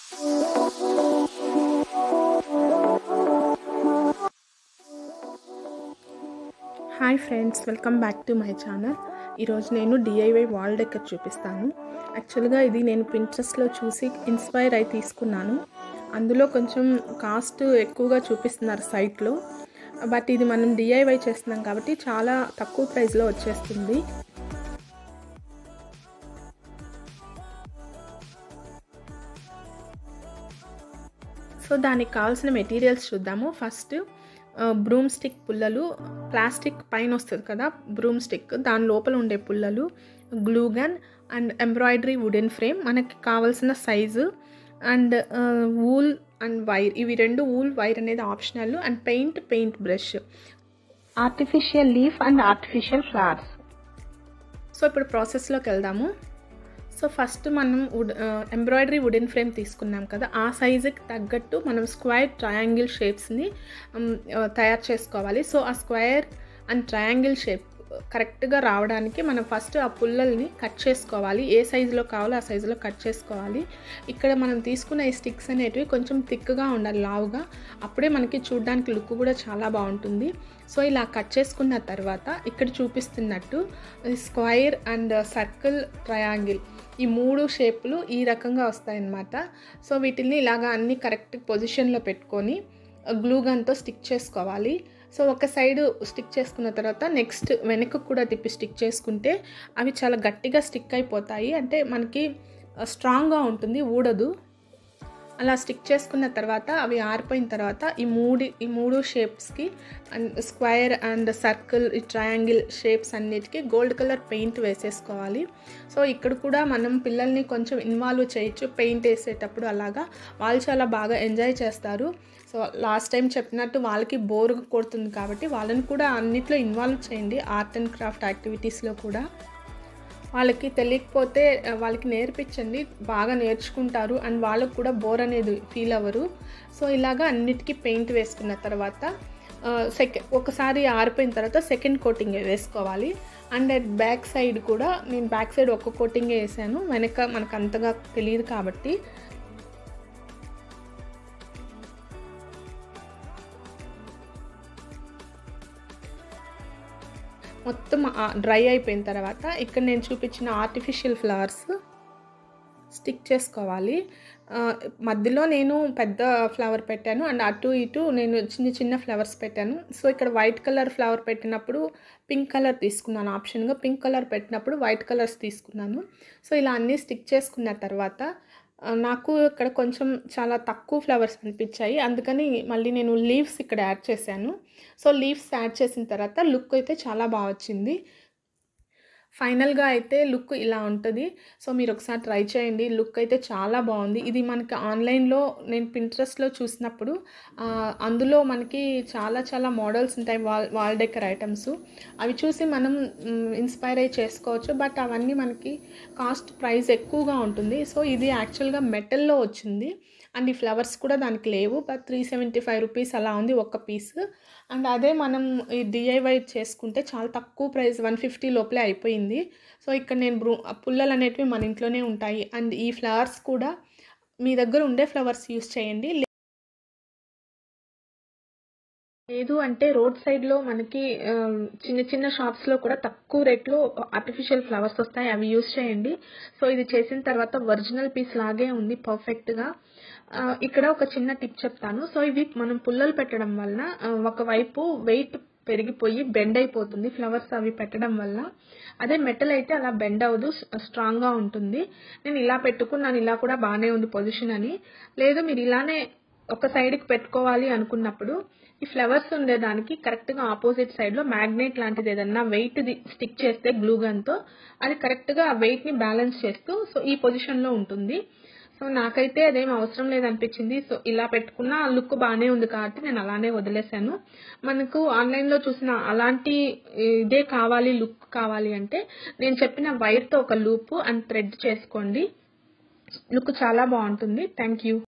hi friends welcome back to my channel ఈరోజు నేను DIY wall decker చూపిస్తాను యాక్చువల్గా ఇది నేను పింట్రెస్ట్లో చూసి ఇన్స్పైర్ అయి తీసుకున్నాను అందులో కొంచెం కాస్ట్ ఎక్కువగా చూపిస్తున్నారు సైట్లో బట్ ఇది మనం డిఐవై చేస్తున్నాం కాబట్టి చాలా తక్కువ ప్రైస్లో వచ్చేస్తుంది సో దానికి కావాల్సిన మెటీరియల్స్ చూద్దాము ఫస్ట్ బ్రూమ్ స్టిక్ పుల్లలు ప్లాస్టిక్ పైన వస్తుంది కదా బ్రూమ్ స్టిక్ దాని లోపల ఉండే పుల్లలు glue gun and embroidery wooden frame మనకి కావాల్సిన size and wool and wire ఇవి రెండు వూల్ వైర్ అనేది optional and paint paint brush artificial leaf and artificial flowers so ఇప్పుడు ప్రాసెస్లోకి వెళ్దాము సో ఫస్ట్ మనం వుడ్ ఎంబ్రాయిడరీ వుడెన్ ఫ్రేమ్ తీసుకున్నాం కదా ఆ సైజుకి తగ్గట్టు మనం స్క్వేర్ ట్రయాంగిల్ షేప్స్ని తయారు చేసుకోవాలి సో ఆ స్క్వేర్ అండ్ ట్రయాంగిల్ షేప్ కరెక్ట్గా రావడానికి మనం ఫస్ట్ ఆ పుల్లల్ని కట్ చేసుకోవాలి ఏ సైజులో కావాలో ఆ సైజులో కట్ చేసుకోవాలి ఇక్కడ మనం తీసుకున్న ఈ స్టిక్స్ అనేటివి కొంచెం థిక్గా ఉండాలి లావుగా అప్పుడే మనకి చూడడానికి లుక్ కూడా చాలా బాగుంటుంది సో ఇలా కట్ చేసుకున్న తర్వాత ఇక్కడ చూపిస్తున్నట్టు స్క్వైర్ అండ్ సర్కిల్ ట్రయాంగిల్ ఈ మూడు షేపులు ఈ రకంగా వస్తాయన్నమాట సో వీటిని ఇలాగా అన్ని కరెక్ట్ పొజిషన్లో పెట్టుకొని గ్లూగన్తో స్టిక్ చేసుకోవాలి సో ఒక సైడ్ స్టిక్ చేసుకున్న తర్వాత నెక్స్ట్ వెనక్కి కూడా తిప్పి స్టిక్ చేసుకుంటే అవి చాలా గట్టిగా స్టిక్ అయిపోతాయి అంటే మనకి స్ట్రాంగ్గా ఉంటుంది ఊడదు అలా స్టిక్ చేసుకున్న తర్వాత అవి ఆరిపోయిన తర్వాత ఈ మూడు ఈ మూడు షేప్స్కి అండ్ స్క్వైర్ అండ్ సర్కిల్ ఈ ట్రయాంగిల్ షేప్స్ అన్నిటికీ గోల్డ్ కలర్ పెయింట్ వేసేసుకోవాలి సో ఇక్కడ కూడా మనం పిల్లల్ని కొంచెం ఇన్వాల్వ్ చేయొచ్చు పెయింట్ వేసేటప్పుడు అలాగా వాళ్ళు చాలా బాగా ఎంజాయ్ చేస్తారు సో లాస్ట్ టైం చెప్పినట్టు వాళ్ళకి బోర్ కొడుతుంది కాబట్టి వాళ్ళని కూడా అన్నిట్లో ఇన్వాల్వ్ చేయండి ఆర్ట్ అండ్ క్రాఫ్ట్ యాక్టివిటీస్లో కూడా వాళ్ళకి తెలియకపోతే వాళ్ళకి నేర్పించండి బాగా నేర్చుకుంటారు అండ్ వాళ్ళకు కూడా బోర్ అనేది ఫీల్ అవ్వరు సో ఇలాగా అన్నిటికీ పెయింట్ వేసుకున్న తర్వాత సెకండ్ ఒకసారి ఆరిపోయిన తర్వాత సెకండ్ కోటింగ్ వేసుకోవాలి అండ్ అట్ బ్యాక్ సైడ్ కూడా నేను బ్యాక్ సైడ్ ఒక కోటింగ్ వేసాను వెనక మనకు అంతగా తెలియదు కాబట్టి మొత్తం డ్రై అయిపోయిన తర్వాత ఇక్కడ నేను చూపించిన ఆర్టిఫిషియల్ ఫ్లవర్స్ స్టిక్ చేసుకోవాలి మధ్యలో నేను పెద్ద ఫ్లవర్ పెట్టాను అండ్ అటు ఇటు నేను చిన్న చిన్న ఫ్లవర్స్ పెట్టాను సో ఇక్కడ వైట్ కలర్ ఫ్లవర్ పెట్టినప్పుడు పింక్ కలర్ తీసుకున్నాను ఆప్షన్గా పింక్ కలర్ పెట్టినప్పుడు వైట్ కలర్స్ తీసుకున్నాను సో ఇలా అన్నీ స్టిక్ చేసుకున్న తర్వాత నాకు ఇక్కడ కొంచెం చాలా తక్కువ ఫ్లవర్స్ అనిపించాయి అందుకని మళ్ళీ నేను లీవ్స్ ఇక్కడ యాడ్ చేశాను సో లీవ్స్ యాడ్ చేసిన తర్వాత లుక్ అయితే చాలా బాగా వచ్చింది ఫైనల్గా అయితే లుక్ ఇలా ఉంటుంది సో మీరు ఒకసారి ట్రై చేయండి లుక్ అయితే చాలా బాగుంది ఇది మనకి ఆన్లైన్లో నేను పింట్రెస్ట్లో చూసినప్పుడు అందులో మనకి చాలా చాలా మోడల్స్ ఉంటాయి వాల్ వాల్ డెకర్ ఐటమ్స్ అవి చూసి మనం ఇన్స్పైర్ అయ్యి చేసుకోవచ్చు బట్ అవన్నీ మనకి కాస్ట్ ప్రైస్ ఎక్కువగా ఉంటుంది సో ఇది యాక్చువల్గా మెటల్లో వచ్చింది అండ్ ఈ ఫ్లవర్స్ కూడా దానికి లేవు but three seventy five rupees అలా ఉంది ఒక్క పీస్ అండ్ అదే మనం ఈ డిఐవై చేసుకుంటే చాలా తక్కువ ప్రైస్ వన్ ఫిఫ్టీ లోపలే అయిపోయింది సో ఇక్కడ నేను బ్రూ పుల్లలు అనేటివి మన ఇంట్లోనే ఉంటాయి అండ్ ఈ ఫ్లవర్స్ కూడా మీ దగ్గర ఉండే ఫ్లవర్స్ యూస్ చేయండి లేదు అంటే రోడ్ సైడ్లో మనకి చిన్న చిన్న షాప్స్లో కూడా తక్కువ రేట్లో ఆర్టిఫిషియల్ ఫ్లవర్స్ వస్తాయి అవి యూస్ చేయండి సో ఇది చేసిన తర్వాత ఒరిజినల్ పీస్ లాగే ఉంది పర్ఫెక్ట్గా ఇక్కడ ఒక చిన్న టిప్ చెప్తాను సో ఇవి మనం పుల్లలు పెట్టడం వలన ఒకవైపు వెయిట్ పెరిగిపోయి బెండ్ అయిపోతుంది ఫ్లవర్స్ అవి పెట్టడం వల్ల అదే మెటల్ అయితే అలా బెండ్ అవ్వదు స్ట్రాంగ్గా ఉంటుంది నేను ఇలా పెట్టుకున్నాను ఇలా కూడా బాగానే ఉంది పొజిషన్ అని లేదు మీరు ఇలానే ఒక సైడ్కి పెట్టుకోవాలి అనుకున్నప్పుడు ఈ ఫ్లవర్స్ ఉండేదానికి కరెక్ట్గా ఆపోజిట్ సైడ్లో మ్యాగ్నెట్ లాంటిది ఏదన్నా వెయిట్ స్టిక్ చేస్తే గ్లూ గన్తో అది కరెక్ట్గా ఆ వెయిట్ని బ్యాలెన్స్ చేస్తూ సో ఈ పొజిషన్లో ఉంటుంది సో నాకైతే అదేం అవసరం లేదనిపించింది సో ఇలా పెట్టుకున్న లుక్ బాగానే ఉంది కాబట్టి నేను అలానే వదిలేశాను మనకు ఆన్లైన్లో చూసిన అలాంటి ఇదే కావాలి లుక్ కావాలి అంటే నేను చెప్పిన వైర్తో ఒక లూప్ అండ్ థ్రెడ్ చేసుకోండి లుక్ చాలా బాగుంటుంది థ్యాంక్ యూ